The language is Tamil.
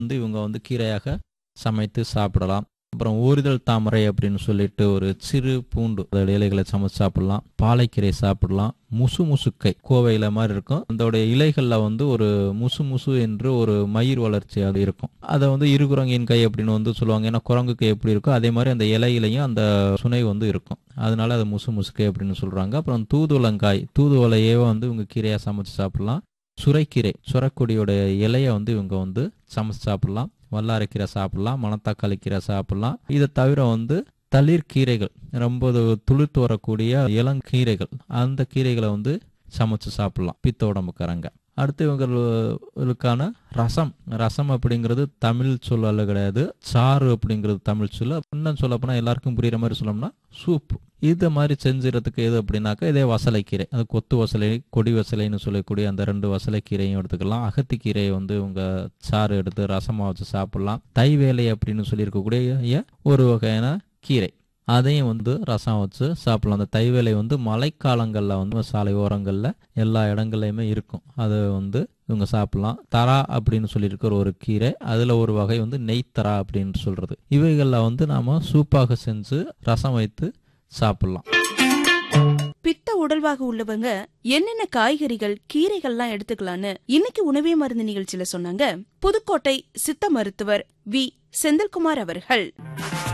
வந்து இவங்க வந்து கீரையாக சமைத்து சாப்பிடலாம் அப்புறம் ஊறுதல் தாமரை அப்படின்னு சொல்லிட்டு ஒரு சிறு பூண்டு அதோட இலைகளை சமைச்சு சாப்பிடலாம் பாலைக்கீரை சாப்பிடலாம் முசு முசுக்கை கோவை இலை மாதிரி இருக்கும் அதோடைய இலைகள்ல வந்து ஒரு முசு முசு என்று ஒரு மயிர் வளர்ச்சி அது இருக்கும் அதை வந்து இருகுரங்கின் கை அப்படின்னு வந்து சொல்லுவாங்க ஏன்னா குரங்குக்கு எப்படி இருக்கோ அதே மாதிரி அந்த இலையிலையும் அந்த சுனை வந்து இருக்கும் அதனால அது முசு முசுக்கை அப்படின்னு சொல்றாங்க அப்புறம் தூதுவளங்காய் தூதுவளையே வந்து இவங்க கீரையா சமைச்சு சாப்பிடலாம் சுரைக்கீரை சுரக்கொடியோட இலையை வந்து இவங்க வந்து சமைச்சு சாப்பிடலாம் வல்லாரைக்கீரை சாப்பிடலாம் மணத்தக்காளி கீரை சாப்பிடலாம் இதை தவிர வந்து தளிர் கீரைகள் ரொம்ப துளிர்த்து வரக்கூடிய இளங்கீரைகள் அந்த கீரைகளை வந்து சமைச்சு சாப்பிடலாம் பித்த உடம்புக்காரங்க அடுத்து இவங்களுக்கான ரசம் ரசம் அப்படிங்கிறது தமிழ் சொல் அல்ல கிடையாது சாறு அப்படிங்கிறது தமிழ் சொல் இன்னும் சொல்ல போனால் எல்லாருக்கும் புரியுற மாதிரி சொல்லணும்னா சூப் இது மாதிரி செஞ்சுறதுக்கு எது அப்படின்னாக்கா இதே வசலைக்கீரை அது கொத்து வசலை கொடி வசலைன்னு சொல்லக்கூடிய அந்த ரெண்டு வசலைக்கீரையும் எடுத்துக்கலாம் அகத்திக்கீரையை வந்து இவங்க சாறு எடுத்து ரசமாக வச்சு சாப்பிடலாம் தைவேலை அப்படின்னு சொல்லியிருக்கக்கூடிய ஒரு வகையான கீரை அதையும் வந்து ரசம் வச்சு சாப்பிடலாம் அந்த தைவேலை வந்து மழைக்காலங்களில் வந்து சாலை ஓரங்களில் எல்லா இடங்கள்லையுமே இருக்கும் அது வந்து இவங்க சாப்பிடலாம் தரா அப்படின்னு சொல்லியிருக்கிற ஒரு கீரை அதில் ஒரு வகை வந்து நெய்த்தரா அப்படின்னு சொல்கிறது இவைகளில் வந்து நாம் சூப்பாக செஞ்சு ரசம் வைத்து சாப்பிடலாம் பித்த உடல்வாக உள்ளவங்க என்னென்ன காய்கறிகள் கீரைகள்லாம் எடுத்துக்கலான்னு இன்னைக்கு உணவே மருந்து நிகழ்ச்சியில சொன்னாங்க புதுக்கோட்டை சித்த மருத்துவர் வி செந்தில்குமார் அவர்கள்